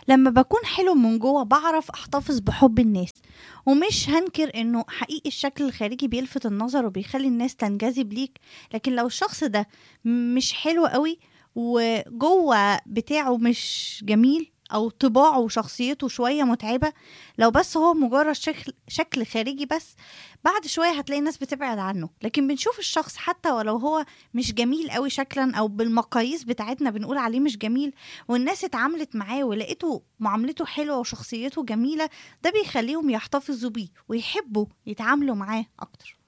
لما بكون حلو من جوه بعرف احتفظ بحب الناس ومش هنكر انه حقيقي الشكل الخارجي بيلفت النظر وبيخلي الناس تنجذب ليك لكن لو الشخص ده مش حلو قوي وجوه بتاعه مش جميل او طباعه وشخصيته شويه متعبه لو بس هو مجرد شكل شكل خارجي بس بعد شويه هتلاقي الناس بتبعد عنه لكن بنشوف الشخص حتى ولو هو مش جميل قوي شكلا او بالمقاييس بتاعتنا بنقول عليه مش جميل والناس اتعاملت معاه ولقيته معاملته حلوه وشخصيته جميله ده بيخليهم يحتفظوا بيه ويحبوا يتعاملوا معاه اكتر